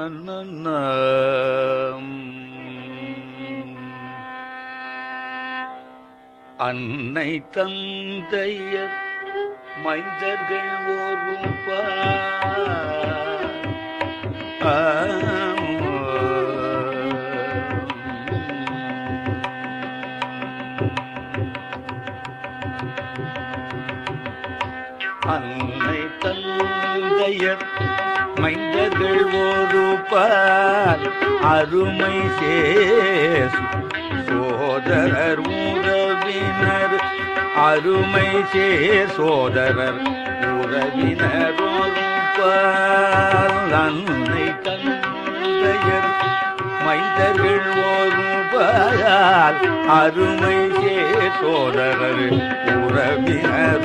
அன்னை தந்தையர் மைந்தர்கள் ஓரும் அன்னை தந்தையர் மைந்தர்கள் ஓருப்பார் அருமை சேசு சோதரர் உறவினர் அருமை சே சோதரர் உறவினர் ஒருப்பார் அன்னை தந்தையர் மைந்தர்கள் ஒருபால் அருமை சே சோதரர் உறவினர்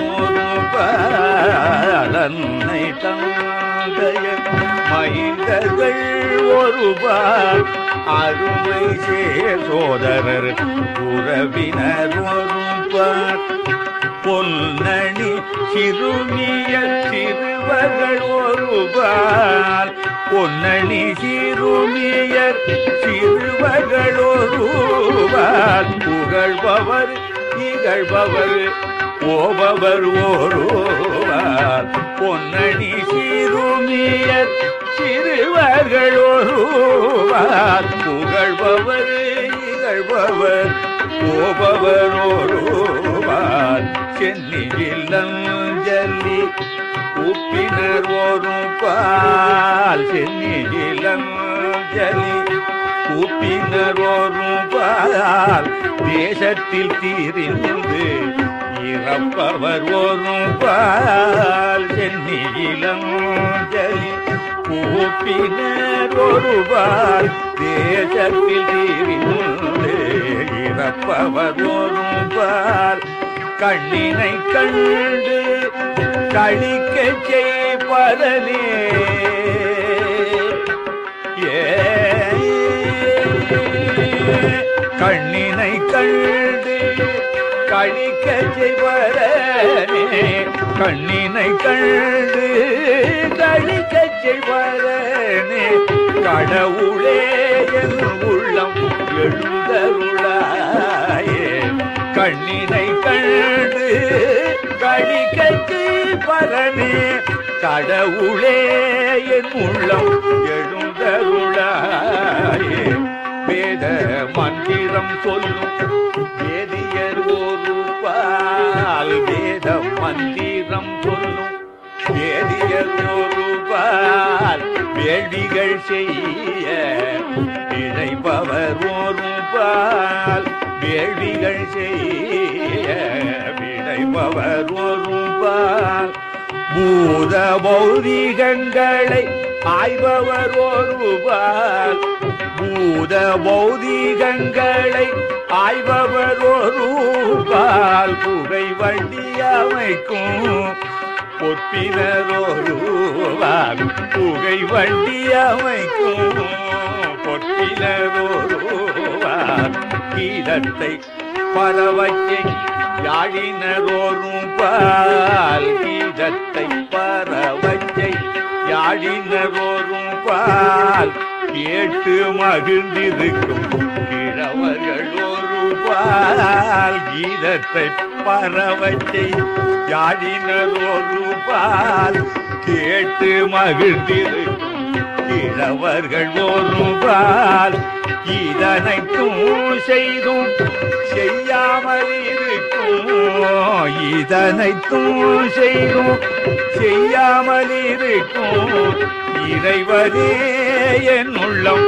ஒருபால் அன்னை தந்தையர் மைந்தர்கள் ஒருபால் அருமை சே சோதரர் உறவினர் ஒருபால் பொன்னணி சிறுமிய சிறுவர்கள் ஒருபால் பொன்னணி சிறுமியர் சிறுவர்கள் ஒருபால் புகழ்பவர் இகழ்பவர் ஓபவர் ஒருவார் பொன்னணி சிறுமியர் சிறுவர்கள் ஒருவார் புகழ்பவர் இகழ்பவர் ஓபவர் ஒருவார் சென்னியிலஞ்சலி உப்பினர் ஒரு பால் சென்னியிலஞ்சலி உப்பினர் ஒரு பால் தேசத்தில் தீரிந்து இறப்பவர் ஒரு பால் சென்னியிலஞ்சலி கூப்பினர் ஒருவார் தேசத்தில் தீரிந்து இறப்பவர் ஒருவார் கண்ணினை கண்டு கழிக்க செய்பரனே ஏ கண்ணினை கண்டு கழிக்க செய்வரனே கண்ணினை கண்டு கழிக்க செய்வரனே கடவுளே என் உள்ளம் எழுந்தருளாயே கண்ணினை கண்டு கழிக்க செய்வரனே கடவுளே என் உள்ளம் எழுந்தருளாயே வேத மந்திரம் சொல்லும் வேதியர் ஒரு பால் வேத மந்திரம் சொல்லும் வேதியர் ஒரு பால் வேள்விகள் செய்ய இழைப்பவர் ஒரு பால் வேள்விகள் செய்ய விளைப்பவர் ஒரு பால் பூத பௌதிகங்களை ஆய்பவர் ஒருவார் பூத பௌதிகங்களை ஆய்பவர் ஒருவால் புகை வண்டி அமைக்கும் பொற்பினர் ஒருவார் புகை வண்டி அமைக்கும் பொற்பினர் ஒருவார் கீதத்தை பறவச்சை யாழினரோரும் பால் கீதத்தை பறவச்சை யாழினரோரும் பால் கேட்டு மகிழ்ந்திருக்கும் கிழவர்கள் ஒரு பால் கீதத்தை பறவச்சை யாழினர் ஒரு பால் கேட்டு மகிழ்ந்திருக்கும் கிழவர்கள் ஒரு பால் இதனைத்தும் செய்தும் செய்யாமல் இருக்கும் இதனைத்தும் செய்தும் செய்யாமல் இருக்கும் இறைவனே என் உள்ளம்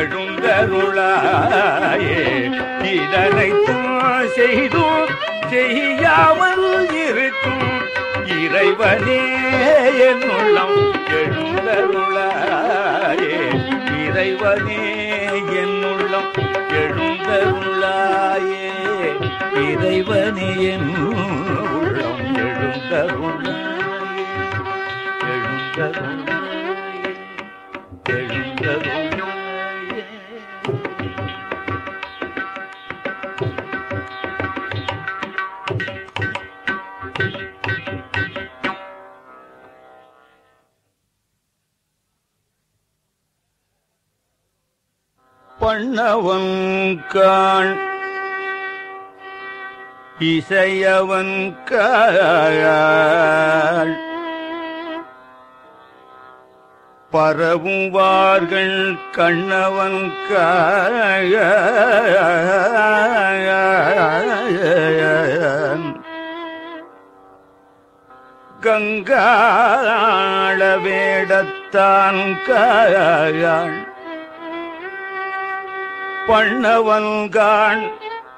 எழுந்தருளாயே இதனைத்தும் செய்தும் செய்யாமல் இருக்கும் இறைவனே என் உள்ளம் எழுந்தருளாயே இறைவனே என் உள்ளம் எழுந்தருளாயே இறைவனே என் உள்ளம் எழுந்தருளாயே எழுந்தருளாயே எழுந்தருளாயே பண்ணவன் காண் இசையவன் காள் பரவுவார்கள் கண்ணவன் காள் கங்காள வேடத்தான் காள் பண்ணவன்கான்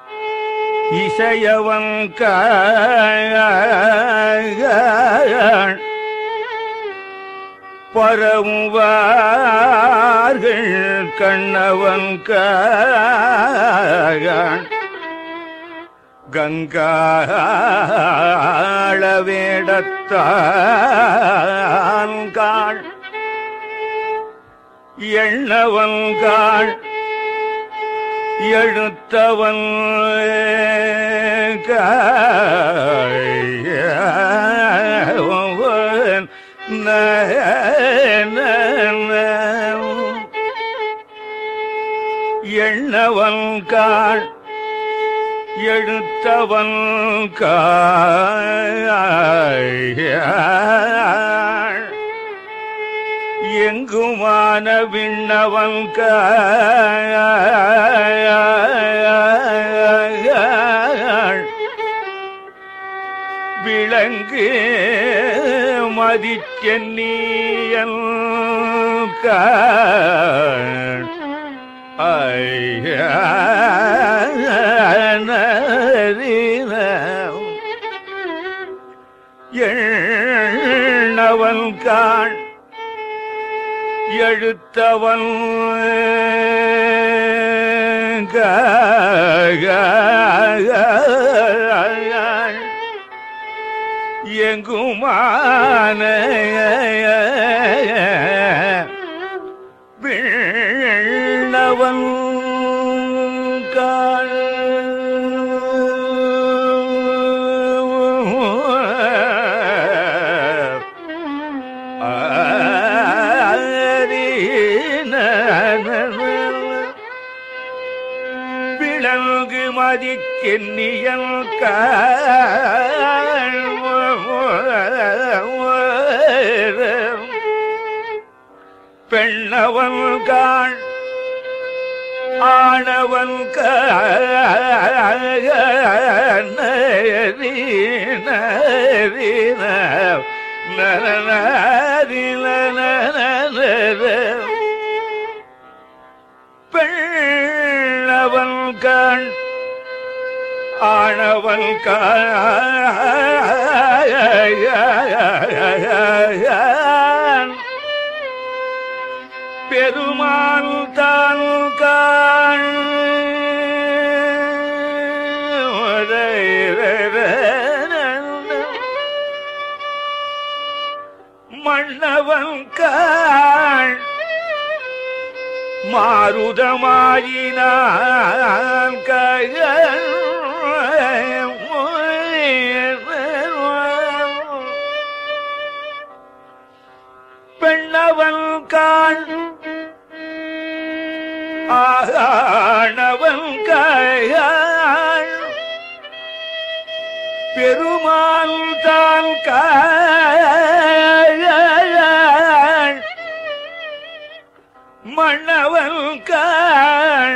இசையவன் காள் பரவுவார்கள் கண்ணவன் காள் கங்காள வேடத்தான் காள் எண்ணவன் காள் எழுத்தவன் காள் எண்ணவன் காள் எழுத்தவன் காள் எங்குமான விண்ணவன் காள் விளங்கு மதிச்சென்னியன் காள் எண்ணவன் காண் எழுத்தவன் காள் எங்குமான விண்ணவன் காள் விளங்கு மதிக்கென்னியன் பெண்ணவன் காண் ஆணவன் பெண்ணவன் கண் ஆணவன் கண் பெருமான் தான் காண் மன்னவன் காண் மாருதமாயினான் கயன் பெண்ணவன் காண் ஆணவன் கயாள் பெருமாள் தான் காள் மன்னவன் காள்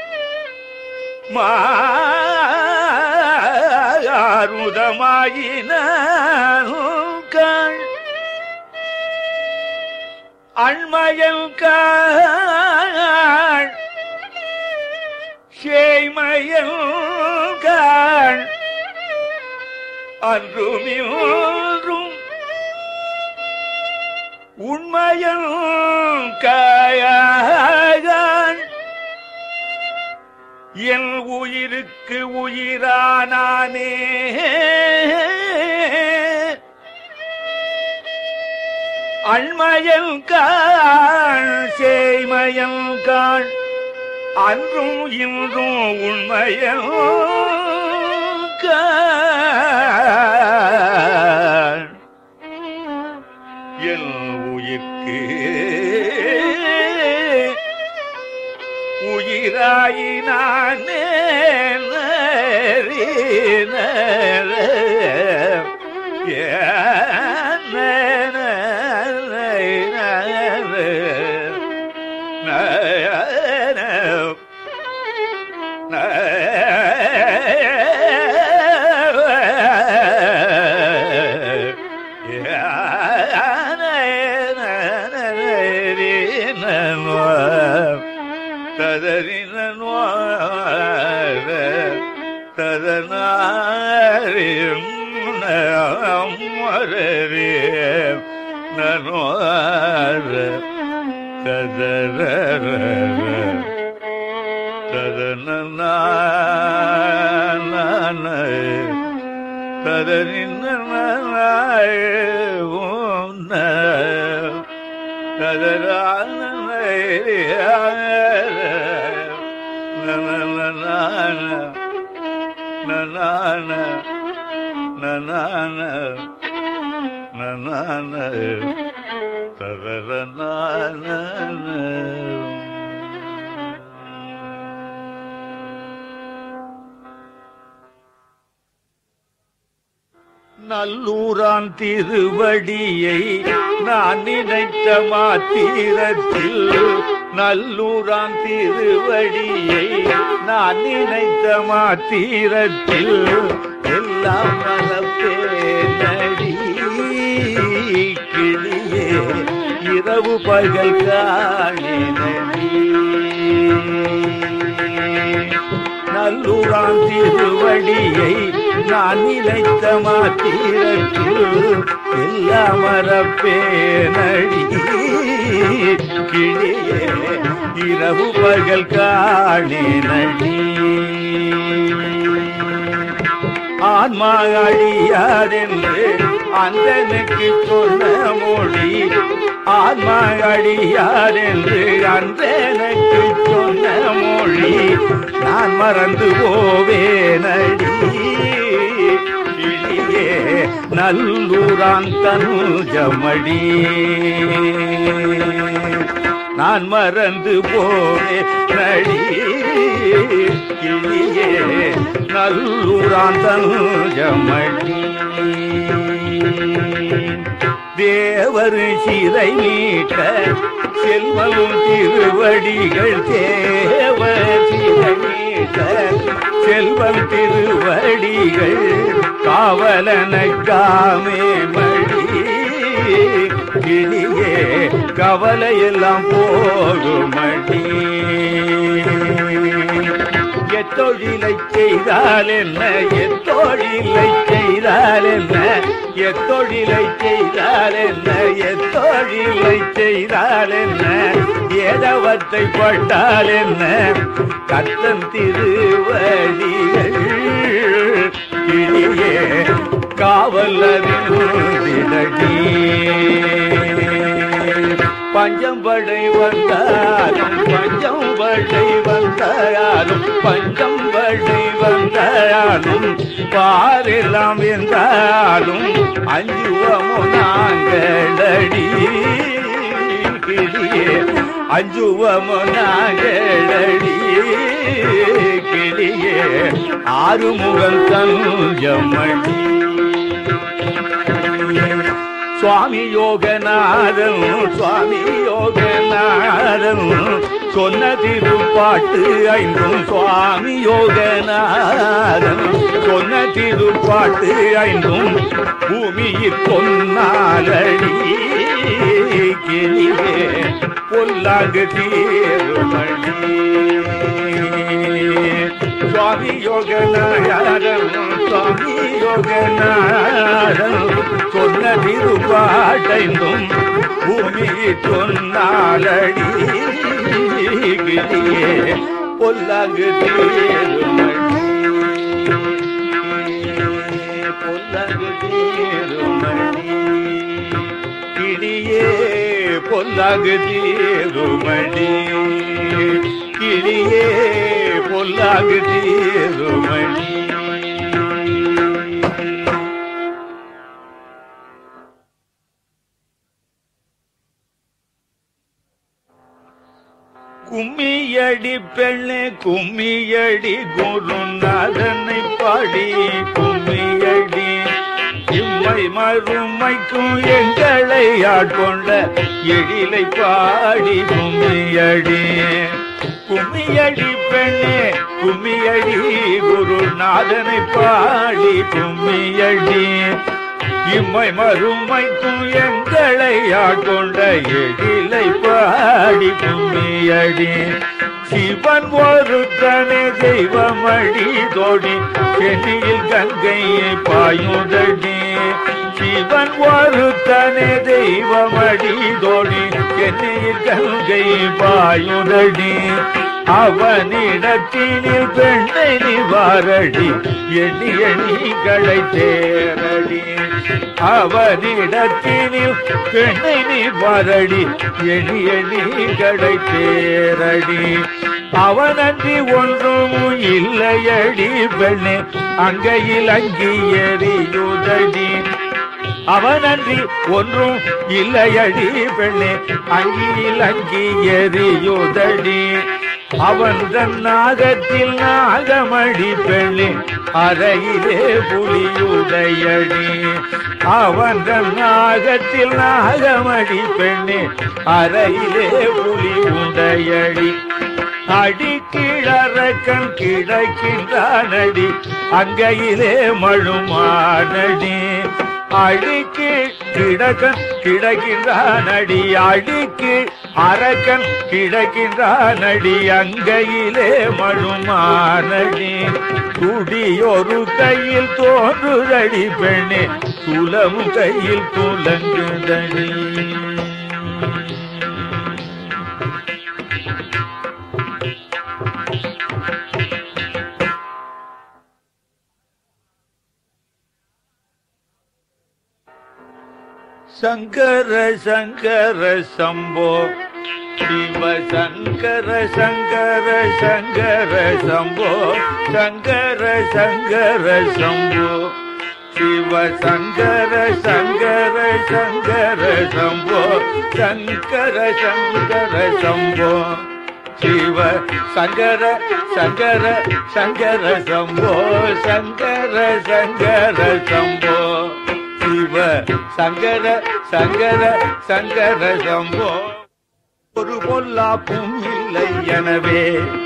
மாருதமாயின காள் அண்மயல் காள் சேய்மயல் காள் அன்றுமின்றும் உண்மையல் காயாகான் என் உயிருக்கு உயிரானானே அண்மயல் காள் சேய்மயல் காள் அன்றும் இன்றும் உண்மையல் காள் என் உயிர்க்கு உயிராயினானே நல்லூரான் திருவடியை நான் நினைத்த மாத்திரத்தில் நல்லூரான் திருவடியை நான் நினைத்த மாத்திரத்தில் எல்லாம் நலப்பேனடி கிளியே இரவு பகல் காணினடி நல்லூரான் திருவடியை நான் நினைத்த மாத்திரத்தில் எல்லா மரப்பேனடி கிளியே இரவு பகல் காணினடி ஆன்மா அழியாதென்று அந்தனுக்கு சொன்ன மொழி ஆன்மா அழியாதென்று அந்தனுக்கு சொன்ன மொழி நான் மறந்து போவேனடி கிளியே நல்லூரான் தனுஜமடி நான் மறந்து போவே நடி கிளியே நல்லூரான் தனுஜமடி தேவர் சிறை மீட்ட செல்வம் திருவடிகள் தேவர் சிறை மீட்ட செல்வம் திருவடிகள் காவலனக்காமே மடி கிளியே கவலையெல்லாம் போகுமடி எத்தொழிலை செய்தால் என்ன எத்தொழிலை செய்தால் என்ன எத்தொழிலை செய்தால் என்ன எத்தொழிலை செய்தால் என்ன ஏதவத்தை பட்டால் என்ன கத்தன் திருவடிகள் கிளியே காவலதிடடி பஞ்சம் படை வந்தாலும் பஞ்சம் படை வந்தாலும் பஞ்சம் படை வந்தாலும் பாரெல்லாம் என்றாலும் அஞ்சுவமோ நாங்களடி கிளியே அஞ்சுவமோ நாங்களடி கிளியே ஆறுமுகன் தஞ்சமடி சுவாமி யோகநாதன் சுவாமி யோகநாதன் சொன்ன திருப்பாட்டு ஐந்தும் சுவாமி யோகநாதன் சொன்ன திருப்பாட்டு ஐந்தும் பூமியில் பொன்னாலடி கிளியே பொல்லாங்கு தீருமணி சுவாமி யோகநாதன் சுவாமி யோகநாதன் சொன்ன திருப்பாட்டைந்தும் பூமி சொன்னாலடி கிளியே பொல்லாங்கு தீருமணி பொல்லாங்கு தீருமணி கிளியே பொல்லாங்கு தீருமணி கிளியே பொல்லாங்கு தீருமணி கும்மியடி பெண்ணே கும்மியடி குருநாதனை பாடி கும்மியடி இம்மை மறுமைக்கும் எங்களை ஆட்கொண்ட எழிலை பாடி கும்மியடி கும்மியடி பெண்ணே கும்மியடி குருநாதனை பாடி கும்மியடி இம்மை மறுமைக்கும் எங்களை ஆட்கொண்ட எழிலை பாடி கும்மியடி சிவன் ஒருத்தனே தெய்வமடி தோடி சென்னியில் கங்கையை பாயுதடி சிவன் ஒருத்தனே தெய்வமடி தோடி சென்னியில் கங்கை பாயுதடி அவனிடத்தினில் பெண்ணை நிவாரடி எண்ணி எண்ணிகளை தேரடி அவனிடத்தினில் பெண்ணை நிவாரடி எண்ணி எண்ணிகளை தேரடி அவனன்றி ஒன்றும் இல்லையடி பெண்ணே அங்கையில் அங்கி எறியுதடி அவனன்றி ஒன்றும் இல்லையடி பெண்ணே அங்கியில் அங்கி எறியுதடி அவன் தன் நாகத்தில் நாகமடி பெண்ணே அறையிலே புலியுடையடி அவன் தன் நாகத்தில் நாகமடி பெண்ணே அறையிலே புலியுடையடி அடி கிழறக்கன் கிழக்கின்றானடி அங்கையிலே மழுமானடி அடிக்கு கிடக்கன் கிடக்கின்றானடி அடிக்கு அரக்கன் கிடக்கின்றானடி அங்கையிலே மழுமானடி துடியொரு கையில் தோன்றுதடி பெண்ணே துலமும் கையில் துலங்குதடி சங்கர சங்கர சம்போ சிவ சங்கர சங்கர சங்கர சம்போ சங்கர சங்கர சம்போ சிவ சங்கர சங்கர சங்கர சம்போ சங்கர சங்கர சம்போ சிவ சங்கர சங்கர சங்கர சம்போ சங்கர சங்கர சம்போ சிவ சங்கர சங்கர சங்கர சம்போ ஒரு பொல்லாப்பும் இல்லை எனவே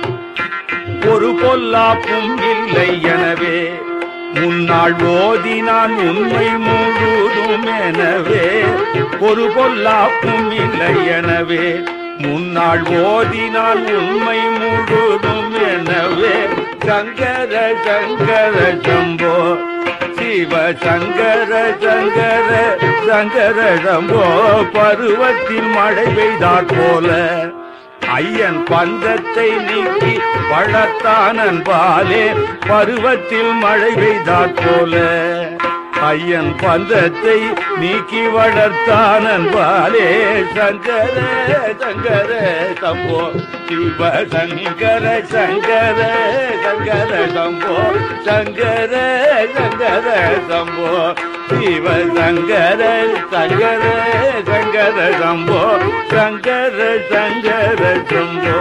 ஒரு பொல்லாப்பும் இல்லை எனவே முன்னாள் ஓதினான் உண்மை முழுதும் எனவே ஒரு பொல்லாப்பும் இல்லை எனவே முன்னாள் ஓதினான் உண்மை முழுதும் எனவே சங்கர சங்கர சம்போ சிவ சங்கர சங்கர சங்கர சம்போ பருவத்தில் மழை பெய்தாற் போல ஐயன் பந்தத்தை நீக்கி வளர்த்தான் அன்பாலே பருவத்தில் மழை பெய்தாற் போல ஐயன் பந்தத்தை நீக்கி வளர்த்தான் அன்பாலே சங்கர சங்கர சம்போ சிவ சங்கர சங்கர சங்கர சம்போ சங்கர சங்கர சம்போ சிவ சங்கர சங்கர சங்கர சம்போ சங்கர சங்கர சம்போ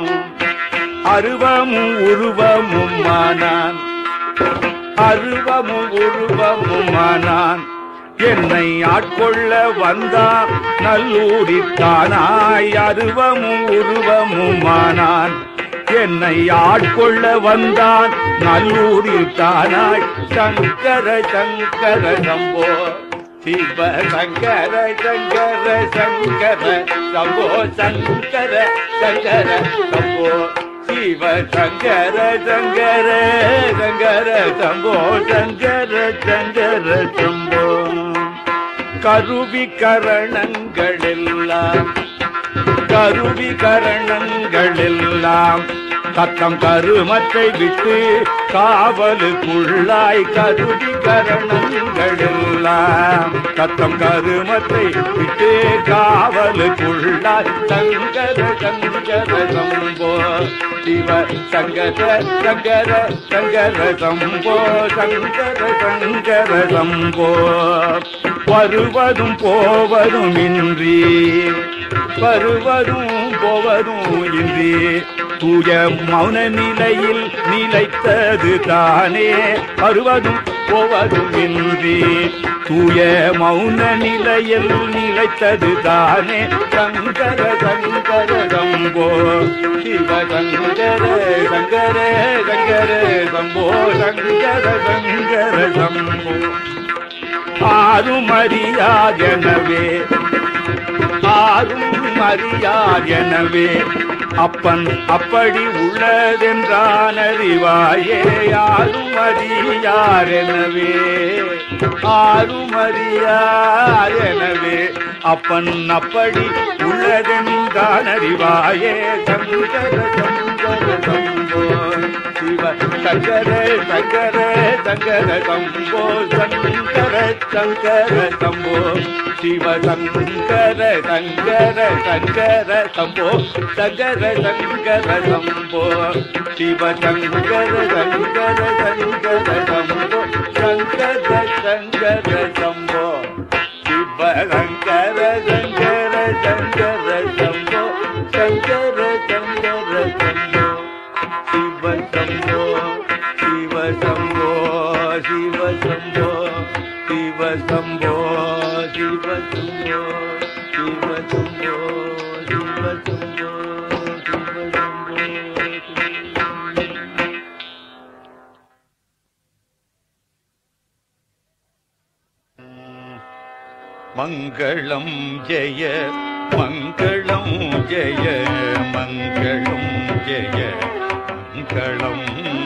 அருவமும் உருவமும் மானான் அருவமும் உருவமுமானான் என்னை ஆட்கொள்ள வந்தான் நல்லூரித்தானாய் அருவமும் உருவமுமானான் என்னை ஆட்கொள்ள வந்தான் நல்லூரில் தானாய் சங்கர சங்கர சம்போ சிவ சங்கர சங்கர சங்கர சம்போ சங்கர சங்கர சம்போ சிவ சங்கர சங்கர சங்கர சம்போ சங்கர சங்கர சம்போ கருவி கரணங்கள் எல்லாம் கருவி கரணங்கள் எல்லாம் தத்தம் கருமத்தை விட்டு காவலுக்குள்ளாய் கருவி கரணங்கள் எல்லாம் எல்லாம் தத்தம் கருமத்தை விட்டு காவலுக்குள்ளாய் சங்கர சங்கர சம்போ சிவ சங்கர சங்கர சங்கர சம்போ சங்கர சங்கர சம்போ வருவதும் போவதும் இன்றி வருவதும் போவதும் இன்றி தூய மௌன நிலையில் நிலைத்தது தானே வருவதும் போவதும் இன்றி தூய மௌன நிலையில் நிலைத்தது தானே சங்கர சங்கர சம்போ சிவ சங்கர சங்கர சங்கர சம்போ சங்கர சங்கர சம்போ ஆரும் அறியாதெனவே ஆரும் அறியாதெனவே அப்பன் அப்படி உள்ளதென்றான் அறிவாயே யாரும் அறியாரெனவே ஆரும் அறியாரெனவே அப்பன் அப்படி உள்ளதென்றான் அறிவாயே சங்கர சங்கர சம்போ சிவ சங்கர சங்கர சங்கர சம்போ சங்கர சங்கர சம்போ சிவ சங்கர சங்கர சங்கர சம்போ சங்கர சங்கர சம்போ சிவ சங்கர சங்கர சங்கர சம்போ சங்கர சங்கர சம்போ சிவ சங்கர சங்கர சங்கர சம்போ சங்கர சங்கர சம்போ சிவ சம்போ சிவ சம்போ சிவ சம்போ சிவ சம்போ சிவ சம்போ சிவ சம்போ சிவ சம்போ சிவ சம்போ மங்களம் ஜெய மங்களம் ஜெய மங்களம் ஜெய மங்களம்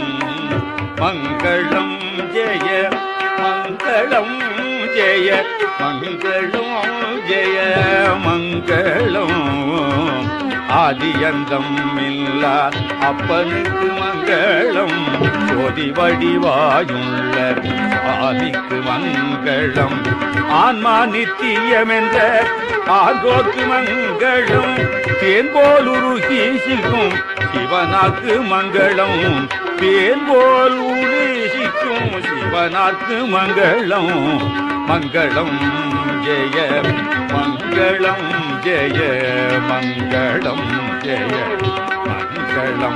மங்களம் ஜெய மங்களம் ஜெய மங்களம் ஜெய மங்களம் ஆதியந்தம் இல்லா அப்பனுக்கு மங்களம் ஜோதி வடிவாயுள்ள ஆதிக்கு மங்களம் ஆன்மா நித்தியம் என்ற ஆகோக்கு மங்களம் தேன்போல் உருகி சிக்கும் சிவனாக்கு மங்களம் தேன்போல் உருசிக்கும் சிவனாக்கு மங்களம் மங்களம் ஜெய மங்களம் ஜெய மங்களம் ஜெய மங்களம்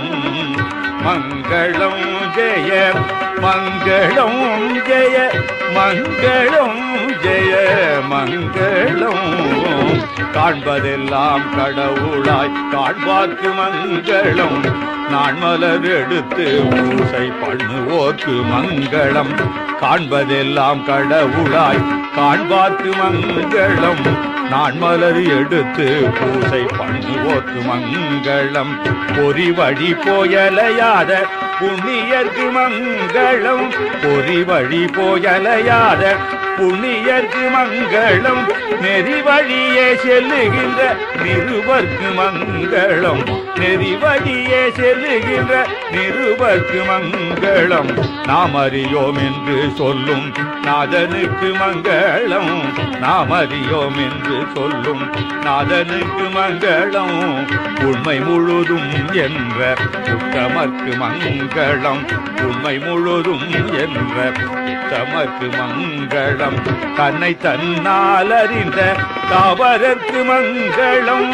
மங்களம் ஜெய மங்களம் ஜெய மங்களம் ஜெய மங்களம் காண்பதெல்லாம் கடவுளாய் காண்பார்க்கு மங்களம் நான் மலர் எடுத்து பூசை பண்ணுவோர்க்கு மங்களம் காண்பதெல்லாம் கடவுளாய் காண்பார்க்கு மங்களம் நான் மலர் எடுத்து பூசை பண்ணுவோர்க்கு மங்களம் பொறி வழி போயலையாத புண்ணியர்க்கு மங்களம் பொறி வழி போயலையாத புண்ணியர்க்கு மங்களம் நெறி வழியே செல்லுகின்ற நிருபர்க்கு மங்களம் நெறி வழியே செல்லுகின்ற நிருபர்க்கு மங்களம் நாம் அறியோம் என்று சொல்லும் நாதனுக்கு மங்களம் நாம் அறியோம் என்று சொல்லும் நாதனுக்கு மங்களம் உண்மை முழுதும் என்ற உத்தமர்க்கு மங்களம் உண்மை முழுதும் என்ற உத்தமர்க்கு மங்களம் தன்னை தன்னால் அறிந்த தாவரற்கு மங்களம்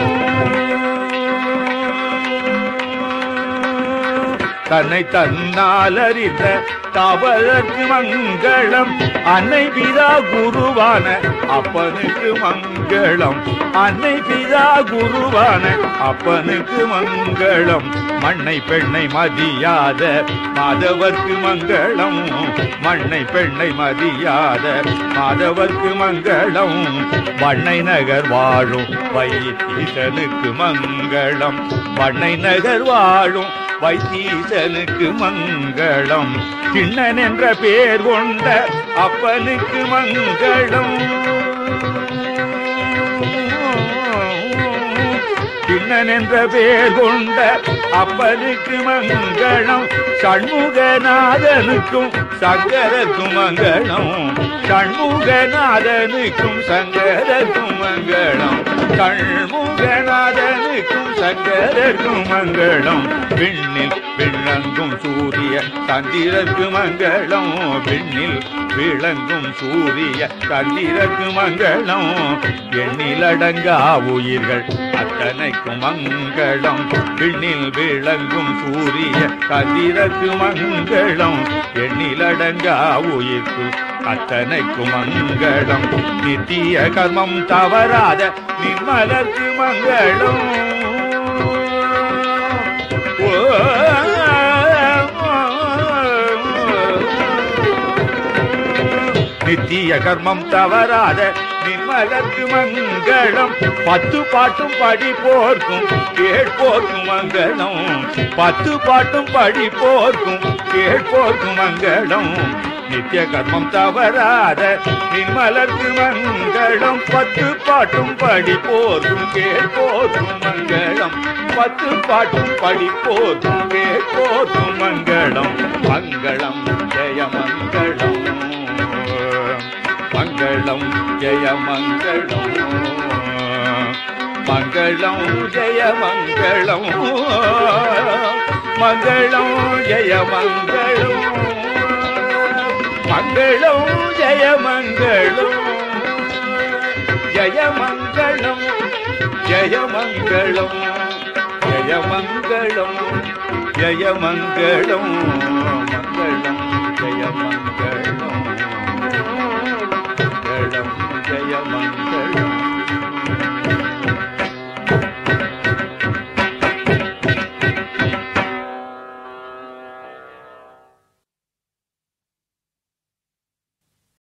தன்னை தன்னால் அறிந்த தவறக்கு மங்களம் அன்னை பிதா குருவான அப்பனுக்கு மங்களம் அன்னை பிதா குருவான அப்பனுக்கு மங்களம் மண்ணை பெண்ணை மதியாத மாதவர்க்கு மங்களம் மண்ணை பெண்ணை மதியாத மாதவர்க்கு மங்களம் வண்ணை நகர் வாழும் வைத்தீசனுக்கு மங்களம் வண்ணை நகர் வாழும் வைத்தீசனுக்கு மங்களம் சின்னன் என்ற பேர் கொண்ட அப்பனுக்கு மங்களம் சின்னன் என்ற பேர் கொண்ட அப்பனுக்கு மங்களம் சண்முகநாதனுக்கும் சங்கரக்கும் மங்களம் சண்முகநாதனுக்கும் சங்கரக்கும் மங்களம் சண்முகநாதனுக்கும் சங்கரக்கும் மங்களம் விண்ணில் விளங்கும் சூரிய சந்திரக்கு மங்களம் விண்ணில் விளங்கும் சூரிய சந்திரக்கு மங்களம் எண்ணிலடங்கா உயிர்கள் அத்தனைக்கும் மங்களம் விண்ணில் விளங்கும் சூரிய சந்திரக்கு மங்களம் எண்ணிலடங்கா உயிர்க்கு அத்தனைக்கும் மங்களம் நித்திய கர்மம் தவறாத நிர்மலர்க்கு மங்களம் ஓ நித்திய கர்மம் தவறாத நிர்மலர்க்கு மங்களம் பத்து பாட்டும் படிப்போர்க்கும் கேட்போர்க்கும் மங்களம் பத்து பாட்டும் படிப்போர்க்கும் கேட்போர்க்கும் மங்களம் நித்திய கர்மம் தவறாத நிர்மலர்க்கு மங்களம் பத்து பாட்டும் படிப்போர்க்கும் கேட்போர்க்கும் மங்களம் பத்து பாட்டும் படிப்போர்க்கும் கேட்போர்க்கும் மங்களம் மங்களம் ஜெய மங்களம் மங்களம் ஜெய மங்களம் மங்களம் ஜெய மங்களம் மங்களம் ஜெய மங்களம் மங்களம் ஜெய மங்களம் ஜெய மங்களம் ஜெய மங்களம் ஜெய மங்களம் ஜெய மங்களம் மங்களம் ஜெய மங்களம்